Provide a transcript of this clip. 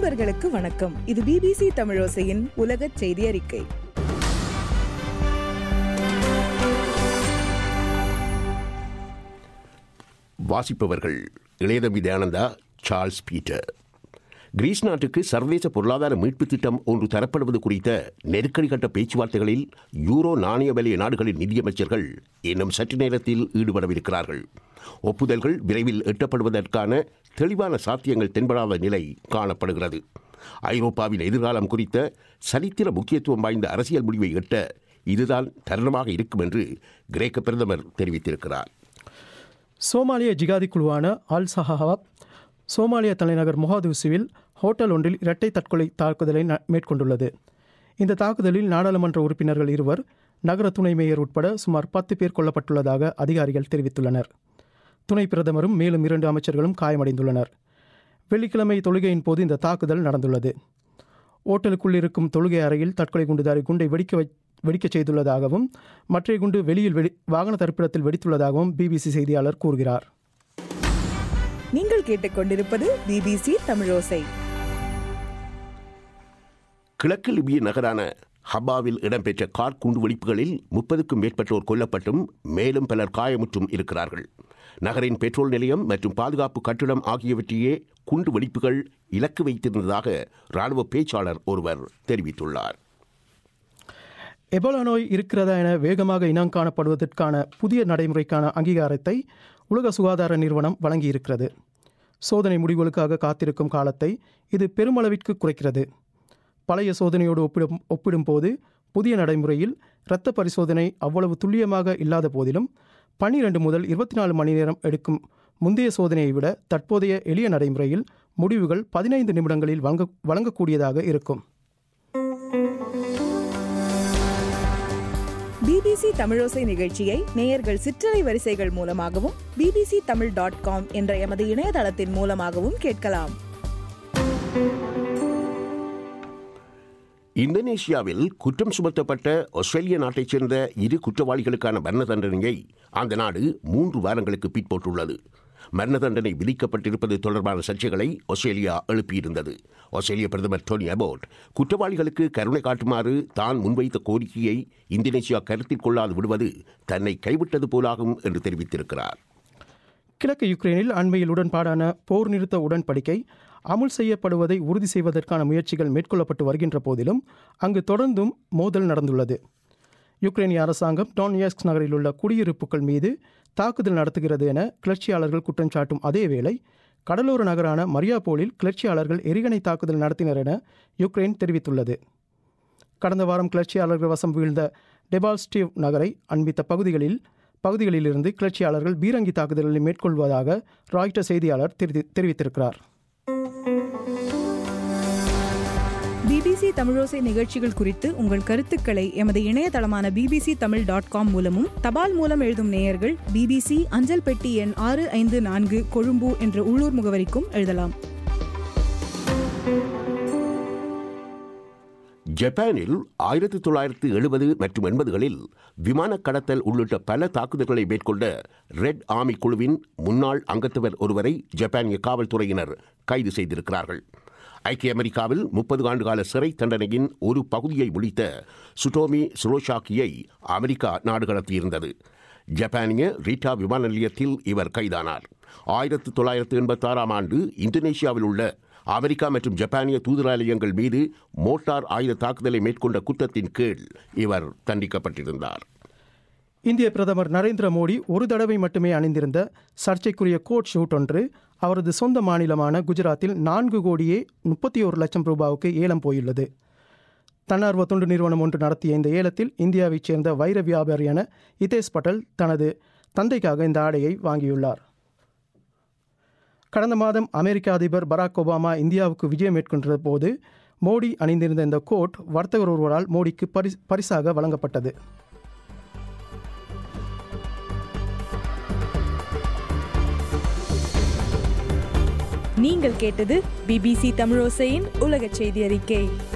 நண்பர்களுக்கு வணக்கம் இது பிபிசி தமிழோசையின் உலக செய்தி அறிக்கை வாசிப்பவர்கள் Ilayathambi Dayananda Charles Peter Greece நாட்டுக்கு சர்வதேச பொருளாதார மீட்பு திட்டம் ஒன்று தரப்படுவது குறித்த நெருக்கடி கட்ட பேச்சுவார்த்தைகளில் யூரோ நாணய வலய நாடுகளின் நிதியமைச்சர்கள் இன்னும் சற்று நேரத்தில் ஈடுபடவிருக்கிறார்கள் ஒப்புதல்கள் விரைவில் எட்டப்படுவதற்கான தெளிவான சாத்தியங்கள் தென்படாத நிலை காணப்படுகிறது ஐரோப்பாவின் எதிர்காலம் குறித்த சரித்திர முக்கியத்துவம் வாய்ந்த அரசியல் முடிவை எட்ட இதுதான் தருணமாக இருக்கும் என்று கிரேக்க பிரதமர் தெரிவித்திருக்கிறார் சோமாலிய ஜிகாதி குழுவான அல் சஹாப் சோமாலிய தலைநகர் மொஹாதுசுவில் ஹோட்டல் ஒன்றில் இரட்டை தற்கொலை தாக்குதலை ந- மேற்கொண்டுள்ளது இந்த தாக்குதலில் நாடாளுமன்ற உறுப்பினர்கள் இருவர் நகர துணை மேயர் உட்பட சுமார் பத்து பேர் கொல்லப்பட்டுள்ளதாக அதிகாரிகள் தெரிவித்துள்ளனர் துணை பிரதமரும் மேலும் இரண்டு அமைச்சர்களும் காயமடைந்துள்ளனர் வெள்ளிக்கிழமை தொழுகையின் போது இந்த தாக்குதல் நடந்துள்ளது ஓட்டலுக்குள் இருக்கும் தொழுகை அறையில் தற்கொலை குண்டுதாரி குண்டை வெடிக்க வை வெடிக்கச் செய்துள்ளதாகவும் மற்றைய குண்டு வெளியில் வெடி வாகன தரிப்பிடத்தில் வெடித்துள்ளதாகவும் பிபிசி செய்தியாளர் கூறுகிறார் நீங்கள் கேட்டுக்கொண்டிருப்பது பிபிசி தமிழோசை கிழக்கு லிபிய நகரான ஹப்பாவில் இடம்பெற்ற கார் குண்டுவெடிப்புகளில் முப்பதுக்கும் மேற்பட்டோர் கொல்லப்பட்டும் மேலும் பலர் காயமுற்றும் இருக்கிறார்கள் நகரின் பெட்ரோல் நிலையம் மற்றும் பாதுகாப்பு கட்டிடம் ஆகியவற்றையே குண்டு வெடிப்புகள் இலக்கு வைத்திருந்ததாக ராணுவ பேச்சாளர் ஒருவர் தெரிவித்துள்ளார் எபோலா நோய் இருக்கிறதா என வேகமாக இனம் காணப்படுவதற்கான புதிய நடைமுறைக்கான அங்கீகாரத்தை உலக சுகாதார நிறுவனம் வழங்கியிருக்கிறது சோதனை முடிவுகளுக்காக காத்திருக்கும் காலத்தை இது பெருமளவிற்கு குறைக்கிறது பழைய சோதனையோடு ஒப்பிடும் ஒப்பிடும்போது புதிய நடைமுறையில் இரத்த பரிசோதனை அவ்வளவு துல்லியமாக இல்லாத போதிலும் பன்னிரண்டு முதல் இருபத்தி நாலு மணி நேரம் எடுக்கும் முந்தைய சோதனையை விட தற்போதைய எளிய நடைமுறையில் முடிவுகள் பதினைந்து நிமிடங்களில் வழங்க வழங்கக்கூடியதாக இருக்கும் பிபிசி தமிழோசை நிகழ்ச்சியை நேயர்கள் சிற்றலை வரிசைகள் மூலமாகவும் பிபிசி தமிழ் டாட் காம் என்ற எமது இணையதளத்தின் மூலமாகவும் கேட்கலாம் இந்தோனேஷியாவில் குற்றம் சுமத்தப்பட்ட ஆஸ்திரேலிய நாட்டைச் சேர்ந்த இரு குற்றவாளிகளுக்கான மரண தண்டனையை அந்த நாடு மூன்று வாரங்களுக்கு பிற்போட்டுள்ளது மரண தண்டனை விதிக்கப்பட்டிருப்பது தொடர்பான சர்ச்சைகளை ஆஸ்திரேலியா எழுப்பியிருந்தது ஆஸ்திரேலிய பிரதமர் டோனி அபோட் குற்றவாளிகளுக்கு கருணை காட்டுமாறு தான் முன்வைத்த கோரிக்கையை இந்தோனேஷியா கருத்தில் கொள்ளாது விடுவது தன்னை கைவிட்டது போலாகும் என்று தெரிவித்திருக்கிறார் கிழக்கு யுக்ரைனில் அண்மையில் உடன்பாடான போர் நிறுத்த உடன்படிக்கை அமுல் செய்யப்படுவதை உறுதி செய்வதற்கான முயற்சிகள் மேற்கொள்ளப்பட்டு வருகின்ற போதிலும் அங்கு தொடர்ந்தும் மோதல் நடந்துள்ளது யுக்ரைனிய அரசாங்கம் டான்யாஸ்க் நகரில் உள்ள குடியிருப்புகள் மீது தாக்குதல் நடத்துகிறது என கிளர்ச்சியாளர்கள் குற்றம் சாட்டும் அதேவேளை கடலோர நகரான மரியாபோலில் கிளர்ச்சியாளர்கள் எரிகணை தாக்குதல் நடத்தினர் என யுக்ரைன் தெரிவித்துள்ளது கடந்த வாரம் கிளர்ச்சியாளர்கள் வசம் வீழ்ந்த டெபால்ஸ்டிவ் நகரை அண்மித்த பகுதிகளில் பகுதிகளிலிருந்து கிளர்ச்சியாளர்கள் பீரங்கி தாக்குதல்களை மேற்கொள்வதாக ராய்ட்டர் செய்தியாளர் தெரிவி- தெரிவித்திருக்கிறார் பிபிசி தமிழோசை நிகழ்ச்சிகள் குறித்து உங்கள் கருத்துக்களை எமது இணையதளமான பிபிசி தமிழ் டாட் காம் மூலமும் தபால் மூலம் எழுதும் நேயர்கள் பிபிசி அஞ்சல் பெட்டி எண் ஆறு ஐந்து நான்கு கொழும்பு என்ற உள்ளூர் முகவரிக்கும் எழுதலாம் ஜப்பானில் ஆயிரத்தி தொள்ளாயிரத்து எழுபது மற்றும் எண்பதுகளில் விமான கடத்தல் உள்ளிட்ட பல தாக்குதல்களை மேற்கொண்ட ரெட் ஆர்மி குழுவின் முன்னாள் அங்கத்தவர் ஒருவரை ஜப்பானிய காவல்துறையினர் கைது செய்திருக்கிறார்கள் ஐக்கிய அமெரிக்காவில் முப்பது ஆண்டுகால சிறை தண்டனையின் ஒரு பகுதியை முடித்த சுட்டோமி சுரோஷாக்கியை அமெரிக்கா நாடு கடத்தியிருந்தது ஜப்பானிய ரீட்டா விமான நிலையத்தில் இவர் கைதானார் ஆயிரத்து தொள்ளாயிரத்து எண்பத்தாறாம் ஆண்டு இந்தோனேஷியாவில் உள்ள அமெரிக்கா மற்றும் ஜப்பானிய தூதராலயங்கள் மீது மோட்டார் ஆயுத தாக்குதலை மேற்கொண்ட குற்றத்தின் கீழ் இவர் தண்டிக்கப்பட்டிருந்தார் இந்திய பிரதமர் நரேந்திர மோடி ஒரு தடவை மட்டுமே அணிந்திருந்த சர்ச்சைக்குரிய கோட் ஷூட் ஒன்று அவரது சொந்த மாநிலமான குஜராத்தில் நான்கு கோடியே முப்பத்தி ஒரு லட்சம் ரூபாவுக்கு ஏலம் போயுள்ளது தன்னார்வ தொண்டு நிறுவனம் ஒன்று நடத்திய இந்த ஏலத்தில் இந்தியாவைச் சேர்ந்த வைர வியாபாரியான இதேஷ் பட்டேல் தனது தந்தைக்காக இந்த ஆடையை வாங்கியுள்ளார் கடந்த மாதம் அமெரிக்க அதிபர் பராக் ஒபாமா இந்தியாவுக்கு விஜயம் மேற்கொண்ட போது மோடி அணிந்திருந்த இந்த கோட் வர்த்தகர் ஒருவரால் மோடிக்கு பரிசு பரிசாக வழங்கப்பட்டது நீங்கள் கேட்டது பிபிசி தமிழோசையின் உலக செய்தி அறிக்கை